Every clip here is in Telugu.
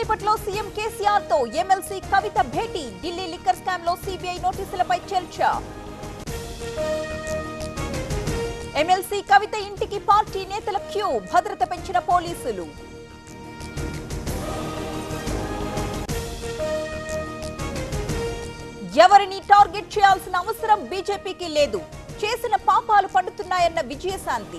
కాసేపట్లో సీఎం కేసీఆర్ తో ఎమ్మెల్సీ కవిత భేటీ ఢిల్లీ లిక్కర్ స్కామ్ లో సిబిఐ నోటీసులపై చర్చ ఎమ్మెల్సీ కవిత ఇంటికి పార్టీ నేతల క్యూ భద్రత పెంచిన పోలీసులు ఎవరిని టార్గెట్ చేయాల్సిన అవసరం బీజేపీకి లేదు చేసిన పాపాలు పండుతున్నాయన్న విజయశాంతి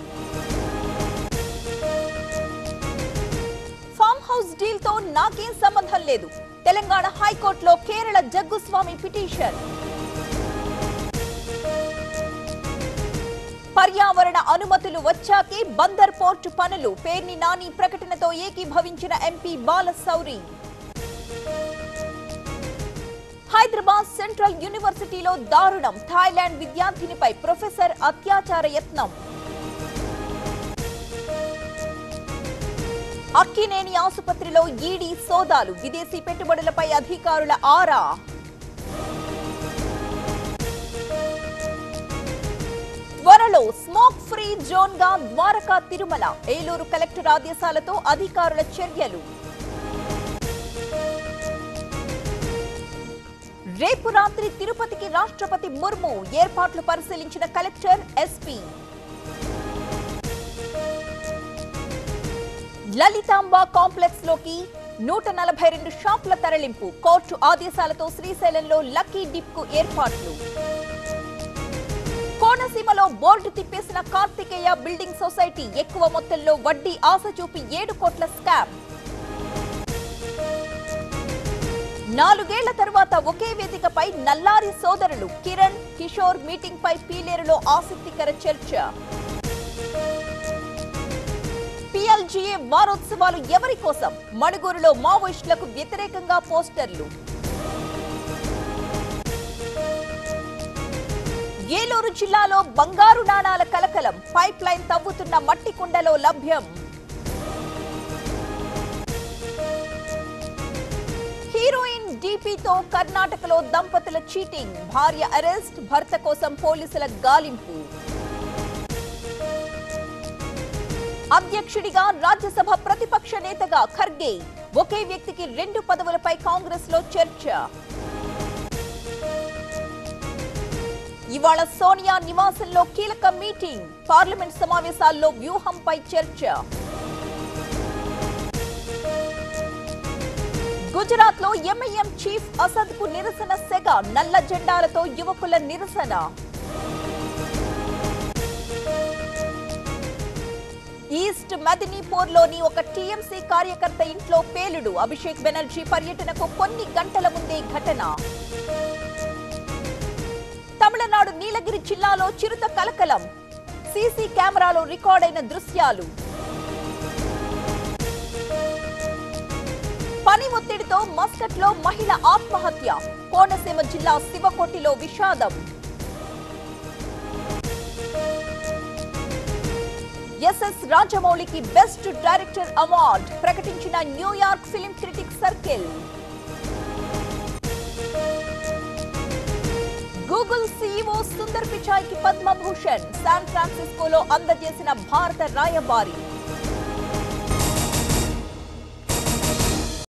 ఫామ్ హౌస్ డీల్ తో నాకేం సంబంధం లేదు తెలంగాణ హైకోర్టులో కేరళ జగ్గుస్వామి పిటిషన్ పర్యావరణ అనుమతులు వచ్చాకే బందర్ పోర్టు పనులు పేర్ని నాని ప్రకటనతో ఏకీభవించిన ఎంపీ బాలశౌరి హైదరాబాద్ సెంట్రల్ యూనివర్సిటీలో దారుణం థాయిలాండ్ విద్యార్థినిపై ప్రొఫెసర్ అత్యాచార యత్నం అక్కినేని ఆసుపత్రిలో ఈడీ సోదాలు విదేశీ పెట్టుబడులపై అధికారుల ఆరా త్వరలో స్మోక్ ఫ్రీ జోన్ గా ద్వారకా తిరుమల ఏలూరు కలెక్టర్ ఆదేశాలతో అధికారుల చర్యలు రేపు రాత్రి తిరుపతికి రాష్ట్రపతి ముర్ము ఏర్పాట్లు పరిశీలించిన కలెక్టర్ ఎస్పీ లలితాంబ కాంప్లెక్స్ లోకి నూట నలభై రెండు షాపుల తరలింపు కోర్టు ఆదేశాలతో శ్రీశైలంలో లక్కీ డిప్ కు ఏర్పాట్లు కోనసీమలో బోర్డు తిప్పేసిన కార్తికేయ బిల్డింగ్ సొసైటీ ఎక్కువ మొత్తంలో వడ్డీ ఆశ చూపి ఏడు కోట్ల స్కామ్ నాలుగేళ్ల తర్వాత ఒకే వేదికపై నల్లారి సోదరులు కిరణ్ కిషోర్ మీటింగ్ పై పీలేరులో ఆసక్తికర చర్చ పిఎల్జీఏ వారోత్సవాలు ఎవరి కోసం మణుగూరులో మావోయిస్టులకు వ్యతిరేకంగా పోస్టర్లు ఏలూరు జిల్లాలో బంగారు నాణాల కలకలం పైప్ లైన్ తవ్వుతున్న మట్టి కుండలో లభ్యం హీరోయిన్ డీపీతో కర్ణాటకలో దంపతుల చీటింగ్ భార్య అరెస్ట్ భర్త కోసం పోలీసుల గాలింపు అధ్యక్షుడిగా రాజ్యసభ ప్రతిపక్ష నేతగా ఖర్గే ఒకే వ్యక్తికి రెండు పదవులపై కాంగ్రెస్ లో చర్చ ఇవాళ సోనియా నివాసంలో కీలక మీటింగ్ పార్లమెంట్ సమావేశాల్లో వ్యూహంపై చర్చ గుజరాత్ లో ఎంఐఎం చీఫ్ అసద్ కు నిరసన సెగ నల్ల జెండాలతో యువకుల నిరసన ఈస్ట్ మదినీపూర్ లోని ఒక టీఎంసీ కార్యకర్త ఇంట్లో పేలుడు అభిషేక్ బెనర్జీ పర్యటనకు కొన్ని గంటల ముందే ఘటన తమిళనాడు నీలగిరి జిల్లాలో చిరుత కలకలం సీసీ కెమెరాలో రికార్డైన దృశ్యాలు పని ఒత్తిడితో మస్కట్ లో మహిళ ఆత్మహత్య కోనసీమ జిల్లా శివకోటిలో విషాదం ఎస్ఎస్ రాజమౌళికి బెస్ట్ డైరెక్టర్ అవార్డ్ ప్రకటించిన New York film critic circle Google CEO Sundar Pichai కి పద్మభూషణ్ శాన్ ఫ్రాన్సిస్కోలో అందజేసిన భారత రాయబారి